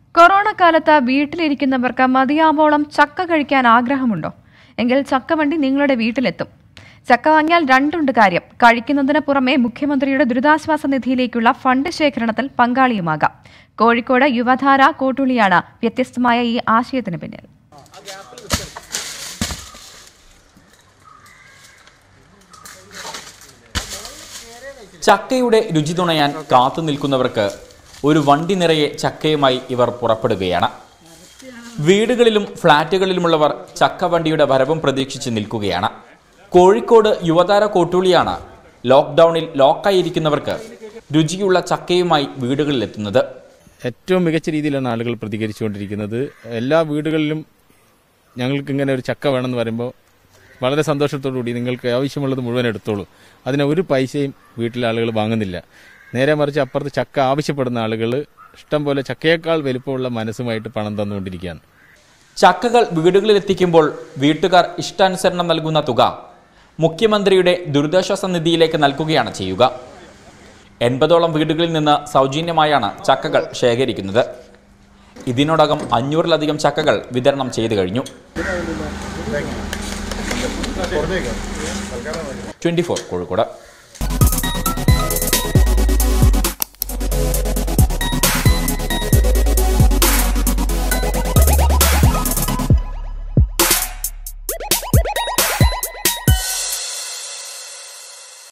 corona കാലത്ത് വീട്ടിലിരിക്കുന്നവർക്ക് മതിയാവോളം ചക്ക കഴിക്കാൻ ആഗ്രഹമുണ്ടോ എങ്കിൽ ചക്കവണ്ടി നിങ്ങളുടെ വീട്ടിലെത്തും ചക്ക വാങ്ങിയാൽ രണ്ടുണ്ട് കാര്യം കഴിക്കുന്നതിന് പുറമെ മുഖ്യമന്ത്രിയുടെ ദുരിതാശ്വാസ നിധിയിലേക്കുള്ള ഫണ്ട് ശേഖരണത്തിൽ പങ്കാളിയുമാകാം കോഴിക്കോട് യുവധാര കോട്ടുളിയാണ് വ്യത്യസ്തമായ ഈ ആശയത്തിന് പിന്നിൽ ചക്കയുടെ രുചി തുണയാൻ കാത്തു നിൽക്കുന്നവർക്ക് ഒരു വണ്ടി നിറയെ ചക്കയുമായി ഇവർ പുറപ്പെടുകയാണ് വീടുകളിലും ഫ്ളാറ്റുകളിലുമുള്ളവർ ചക്ക വണ്ടിയുടെ വരവും പ്രതീക്ഷിച്ച് നിൽക്കുകയാണ് കോഴിക്കോട് യുവതാര കോട്ടൂളിയാണ് ലോക്ക്ഡൌണിൽ ലോക്കായിരിക്കുന്നവർക്ക് രുചിയുള്ള ചക്കയുമായി വീടുകളിലെത്തുന്നത് ഏറ്റവും മികച്ച രീതിയിലാണ് ആളുകൾ പ്രതികരിച്ചുകൊണ്ടിരിക്കുന്നത് എല്ലാ വീടുകളിലും ഞങ്ങൾക്ക് ഇങ്ങനെ ഒരു ചക്ക വേണമെന്ന് പറയുമ്പോൾ വളരെ സന്തോഷത്തോടു കൂടി നിങ്ങൾക്ക് ആവശ്യമുള്ളത് മുഴുവൻ എടുത്തോളൂ അതിന് ഒരു പൈസയും വീട്ടിലെ ആളുകൾ വാങ്ങുന്നില്ല നേരെ മറിച്ച് അപ്പുറത്ത് ചക്ക ആവശ്യപ്പെടുന്ന ആളുകൾ ഇഷ്ടം പോലെ ചക്കയേക്കാൾ വലിപ്പമുള്ള മനസ്സുമായിട്ട് പണം തന്നുകൊണ്ടിരിക്കുകയാണ് ചക്കകൾ വീടുകളിലെത്തിക്കുമ്പോൾ വീട്ടുകാർ ഇഷ്ടാനുസരണം നൽകുന്ന തുക മുഖ്യമന്ത്രിയുടെ ദുരിതാശ്വാസ നിധിയിലേക്ക് നൽകുകയാണ് ചെയ്യുക എൺപതോളം വീടുകളിൽ നിന്ന് സൗജന്യമായാണ് ചക്കകൾ ശേഖരിക്കുന്നത് ഇതിനോടകം അഞ്ഞൂറിലധികം ചക്കകൾ വിതരണം ചെയ്തു കഴിഞ്ഞു ട്വന്റി ഫോർ കോഴിക്കോട്